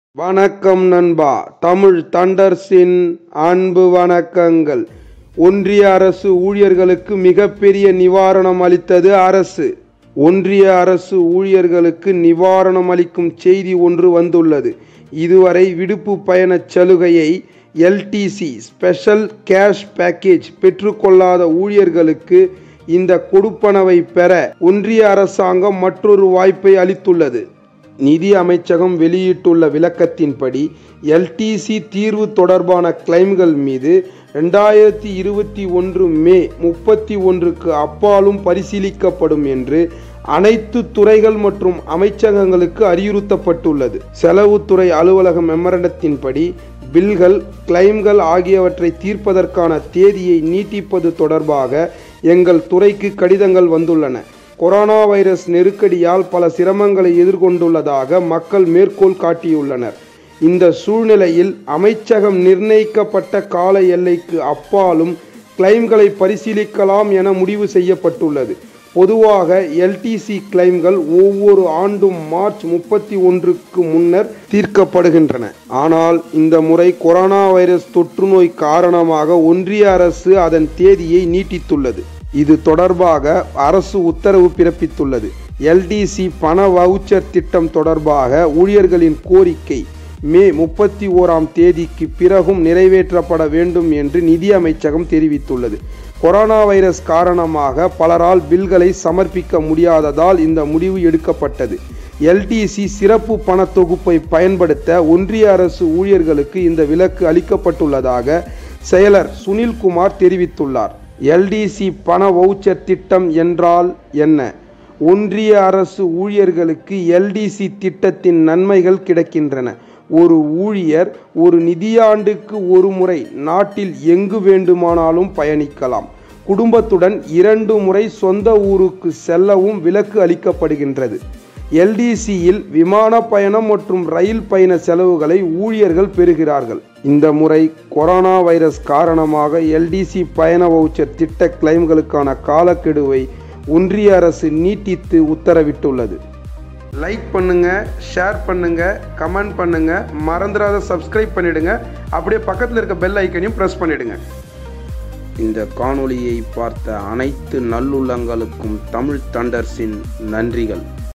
வணக்கம் நண்பா தமிழ் தண்டர்ஸின் அன்பு வணக்கங்கள் ஒன்றிய அரசு ஊழியர்களுக்கு மிகப்பெரிய நிவாரணம் அளித்தது அரசு ஒன்றிய அரசு ஊழியர்களுக்கு நிவாரணம் அளிக்கும் செய்தி ஒன்று வந்துள்ளது இதுவரை விடுப்பு பயணச் சலுகையை எல்டிசி ஸ்பெஷல் கேஷ் பேக்கேஜ் பெற்றுக்கொள்ளாத ஊழியர்களுக்கு இந்த கொடுப்பனவை பெற ஒன்றிய அரசாங்கம் மற்றொரு வாய்ப்பை அளித்துள்ளது நிதி அமைச்சகம் வெளியிட்டுள்ள விளக்கத்தின்படி எல்டிசி தீர்வு தொடர்பான கிளைம்கள் மீது ரெண்டாயிரத்தி இருபத்தி ஒன்று மே முப்பத்தி ஒன்றுக்கு அப்பாலும் பரிசீலிக்கப்படும் என்று அனைத்து துறைகள் மற்றும் அமைச்சகங்களுக்கு அறிவுறுத்தப்பட்டுள்ளது செலவுத்துறை அலுவலக மெமரண்டத்தின்படி பில்கள் கிளைம்கள் ஆகியவற்றை தீர்ப்பதற்கான தேதியை நீட்டிப்பது தொடர்பாக எங்கள் துறைக்கு கடிதங்கள் வந்துள்ளன கொரோனா வைரஸ் நெருக்கடியால் பல சிரமங்களை எதிர்கொண்டுள்ளதாக மக்கள் மேற்கோள் காட்டியுள்ளனர் இந்த சூழ்நிலையில் அமைச்சகம் நிர்ணயிக்கப்பட்ட கால எல்லைக்கு அப்பாலும் கிளைம்களை பரிசீலிக்கலாம் என முடிவு செய்யப்பட்டுள்ளது பொதுவாக எல்டிசி கிளைம்கள் ஒவ்வொரு ஆண்டும் மார்ச் முப்பத்தி ஒன்றுக்கு முன்னர் தீர்க்கப்படுகின்றன ஆனால் இந்த முறை கொரோனா வைரஸ் தொற்றுநோய் காரணமாக ஒன்றிய அரசு அதன் தேதியை நீட்டித்துள்ளது இது தொடர்பாக அரசு உத்தரவு பிறப்பித்துள்ளது எல்டிசி பண வவுச்சர் திட்டம் தொடர்பாக ஊழியர்களின் கோரிக்கை மே முப்பத்தி ஓராம் தேதிக்கு பிறகும் நிறைவேற்றப்பட வேண்டும் என்று நிதி அமைச்சகம் தெரிவித்துள்ளது கொரோனா வைரஸ் காரணமாக பலரால் பில்களை சமர்ப்பிக்க முடியாததால் இந்த முடிவு எடுக்கப்பட்டது எல்டிசி சிறப்பு பண தொகுப்பை பயன்படுத்த ஒன்றிய அரசு ஊழியர்களுக்கு இந்த விலக்கு அளிக்கப்பட்டுள்ளதாக செயலர் சுனில்குமார் தெரிவித்துள்ளார் எல்டிசி பண வவுச்சர் திட்டம் என்றால் என்ன ஒன்றிய அரசு ஊழியர்களுக்கு எல்டிசி திட்டத்தின் நன்மைகள் கிடைக்கின்றன ஒரு ஊழியர் ஒரு நிதியாண்டுக்கு ஒரு முறை நாட்டில் எங்கு வேண்டுமானாலும் பயணிக்கலாம் குடும்பத்துடன் இரண்டு முறை சொந்த ஊருக்கு செல்லவும் விலக்கு அளிக்கப்படுகின்றது எல்டிசியில் விமான பயணம் மற்றும் ரயில் பயண செலவுகளை ஊழியர்கள் பெறுகிறார்கள் இந்த முறை கொரோனா வைரஸ் காரணமாக எல்டிசி பயண வவுச்சர் திட்ட கிளைம்களுக்கான காலக்கெடுவை ஒன்றிய அரசு நீட்டித்து உத்தரவிட்டுள்ளது லைக் பண்ணுங்க ஷேர் பண்ணுங்க கமெண்ட் பண்ணுங்க மறந்துடாத சப்ஸ்கிரைப் பண்ணிடுங்க அப்படியே பக்கத்தில் இருக்க பெல் ஐக்கனையும் ப்ரெஸ் பண்ணிடுங்க இந்த காணொளியை பார்த்த அனைத்து நல்லுள்ளங்களுக்கும் தமிழ் தண்டர்ஸின் நன்றிகள்